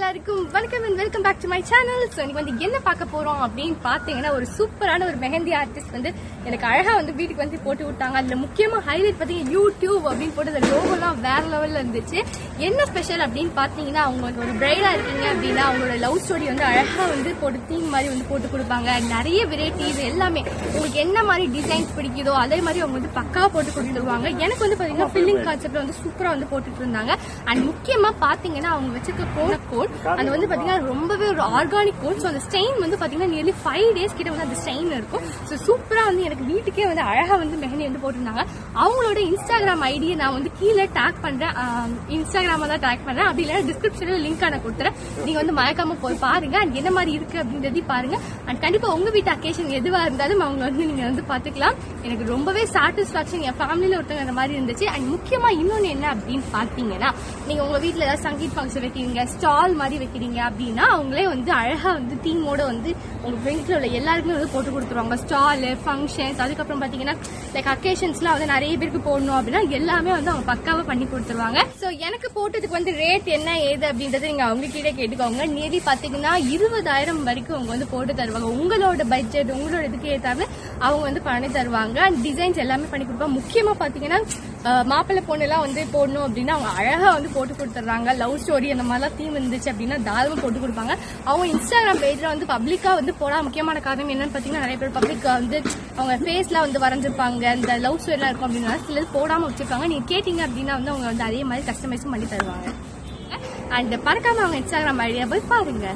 எல்லாருக்கும் வணக்கம் and welcome back to my channel so இன்னைக்கு வந்து என்ன பார்க்க போறோம் அப்படின்னு பார்த்தீங்கன்னா ஒரு சூப்பரான ஒரு மெஹந்தி ஆர்டிஸ்ட் வந்து எனக்கு அழகா வந்து வீட்டுக்கு வந்து போட்டு விட்டாங்க அதுல முக்கியமா ஹைலைட் பார்த்தீங்கன்னா யூடியூப் அப்படின்னு போட்டு அந்த லோகோலாம் வேற லெவல்ல இருந்துச்சு என்ன ஸ்பெஷல் அப்படின்னு பார்த்தீங்கன்னா அவங்க வந்து ஒரு பிரைடா இருக்கீங்க அப்படின்னா அவங்களோட லவ் ஸ்டோரி வந்து அழகா வந்து போட்டு தீம் மாதிரி வந்து போட்டு கொடுப்பாங்க நிறைய வெரைட்டிஸ் எல்லாமே உங்களுக்கு என்ன மாதிரி டிசைன்ஸ் பிடிக்குதோ அதே மாதிரி அவங்க வந்து பக்காவா போட்டு கொடுத்துருவாங்க எனக்கு வந்து பாத்தீங்கன்னா ஃபில்லிங் கான்செப்ட்ல வந்து சூப்பரா வந்து போட்டுட்டு இருந்தாங்க அண்ட் முக்கியமா பாத்தீங்கன்னா அவங்க வச்சிருக்க கோன கோட் அது வந்து பாத்தீங்கன்னா ரொம்பவே ஒரு ஆர்கானிக் கோட் ஸோ அந்த ஸ்டெயின் வந்து பாத்தீங்கன்னா நியர்லி ஃபைவ் டேஸ் கிட்ட வந்து அந்த ஸ்டெயின் இருக்கும் ஸோ சூப்பரா வந்து எனக்கு வீட்டுக்கே வந்து அழகா வந்து மெஹந்தி வந்து போட்டிருந்தாங்க அவங்களோட இன்ஸ்டாகிராம் ஐடியை நான் வந்து கீழே டேக் பண்றேன் இன்ஸ்டாகிராம தான் டேக் பண்றேன் அப்படி இல்லைன்னா டிஸ்கிரிப்ஷன்ல லிங்க் நான் கொடுத்துறேன் நீங்க வந்து மறக்காம போய் பாருங்க அண்ட் என்ன மாதிரி இருக்கு அப்படின்றதையும் பாருங்க அண்ட் கண்டிப்பா உங்க வீட்டு அக்கேஷன் எதுவா இருந்தாலும் அவங்க வந்து நீங்க வந்து பாத்துக்கலாம் எனக்கு ரொம்பவே சாட்டிஸ்பாக்சன் என் ஃபேமிலியில ஒருத்தவங்க அந்த மாதிரி இருந்துச்சு அண்ட் முக்கியமா இன்னொன்னு என்ன அப்படின்னு பாத்தீங்கன்னா நீங்க உங்க வீட்ல ஏதாவது சங்கீத் ஃபங்க்ஷன் வைக்கிறீங்க ஸ்டால் மாதிரி வைக்கிறீங்க அப்படின்னா அவங்களே வந்து அழகா வந்து டீமோட வந்து உங்க வீட்டுல உள்ள எல்லாருக்குமே வந்து போட்டு கொடுத்துருவாங்க ஸ்டால் ஃபங்க்ஷன்ஸ் அதுக்கப்புறம் பாத்தீங்கன்னா லைக் அக்கேஷன்ஸ்லாம் வந்து நிறைய பேருக்கு போடணும் அப்படின்னா எல்லாமே வந்து அவங்க பக்காவா பண்ணி கொடுத்துருவாங்க சோ எனக்கு போட்டதுக்கு வந்து ரேட் என்ன ஏது அப்படின்றத நீங்க அவங்க கிட்ட கேட்டுக்கோங்க நியர்லி பாத்தீங்கன்னா இருபதாயிரம் வரைக்கும் அவங்க வந்து போட்டு தருவாங்க உங்களோட பட்ஜெட் உங்களோட இதுக்கு ஏத்தாம அவங்க வந்து பண்ணி தருவாங்க டிசைன்ஸ் எல்லாமே பண்ணி கொடுப்பாங்க முக்கியமா பாத்தீங்கன்னா அஹ், மாப்பிள்ளை பொண்ணு எல்லாம் வந்து போடணும் அப்படின்னா அவங்க அழகா வந்து போட்டு கொடுத்துட்றாங்க லவ் ஸ்டோரி அந்த மாதிரிலாம் தீம் இருந்துச்சு அப்படின்னா தாராளமா போட்டு கொடுப்பாங்க அவங்க இன்ஸ்டாகிராம் பேஜ்ல வந்து பப்ளிக்கா வந்து போட முக்கியமான காரணம் என்னன்னு பாத்தீங்கன்னா நிறைய பேர் பப்ளிக்கா வந்து அவங்க ஃபேஸ்ல வந்து வரைஞ்சிருப்பாங்க இந்த லவ் ஸ்டோரி எல்லாம் இருக்கும் அப்படின்னா சிலர் போடாம வச்சிருப்பாங்க நீங்க கேட்டீங்க அப்படின்னா வந்து அவங்க வந்து அதே மாதிரி கஸ்டமைஸும் பண்ணி தருவாங்க அண்ட் மறக்காம அவங்க இன்ஸ்டாகிராம் ஐடியா போய் பாருங்க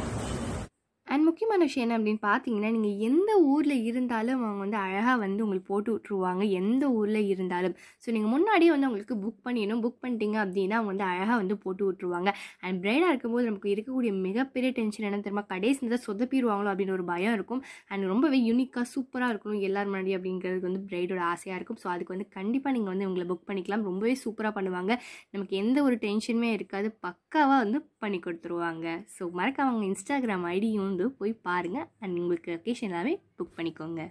அண்ட் முக்கியமான விஷயம் என்ன அப்படின்னு பார்த்தீங்கன்னா நீங்கள் எந்த ஊரில் இருந்தாலும் அவங்க வந்து அழகாக வந்து உங்களுக்கு போட்டு விட்ருவாங்க எந்த ஊரில் இருந்தாலும் ஸோ நீங்கள் முன்னாடியே வந்து உங்களுக்கு புக் பண்ணிடணும் புக் பண்ணிட்டீங்க அப்படின்னா அவங்க வந்து அழகாக வந்து போட்டு விட்ருவாங்க அண்ட் பிரைடாக இருக்கும்போது நமக்கு இருக்கக்கூடிய மிகப்பெரிய டென்ஷன் என்ன தெரியுமா கடைசி தான் சொதப்பிடுவாங்களோ அப்படின்னு ஒரு பயம் இருக்கும் அண்ட் ரொம்பவே யூனிக்காக சூப்பராக இருக்கணும் எல்லார் முன்னாடி அப்படிங்கிறது வந்து பிரைடோட ஆசையாக இருக்கும் ஸோ அதுக்கு வந்து கண்டிப்பாக நீங்கள் வந்து உங்களை புக் பண்ணிக்கலாம் ரொம்பவே சூப்பராக பண்ணுவாங்க நமக்கு எந்த ஒரு டென்ஷனுமே இருக்காது பக்காவாக வந்து பண்ணி கொடுத்துருவாங்க ஸோ மறக்காம அவங்க இன்ஸ்டாகிராம் ஐடியும் வந்து போய் பாருங்கள் அண்ட் உங்களுக்கு லொக்கேஷன் எல்லாமே புக் பண்ணிக்கோங்க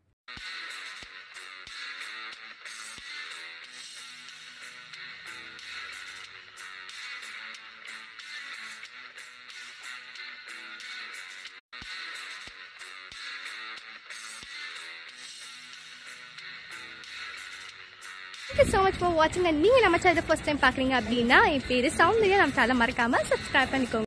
தேங்க்யூ ஸோ மச் ஃபார் வாட்சிங் அண்ட் நீங்கள் நம்ம சேனல் ஃபர்ஸ்ட் டைம் பார்க்குறீங்க அப்படின்னா என் பேர் சௌந்தர்யா நம்ம சேனல் மறக்காமல் சப்ஸ்கிரைப் பண்ணிக்கோங்க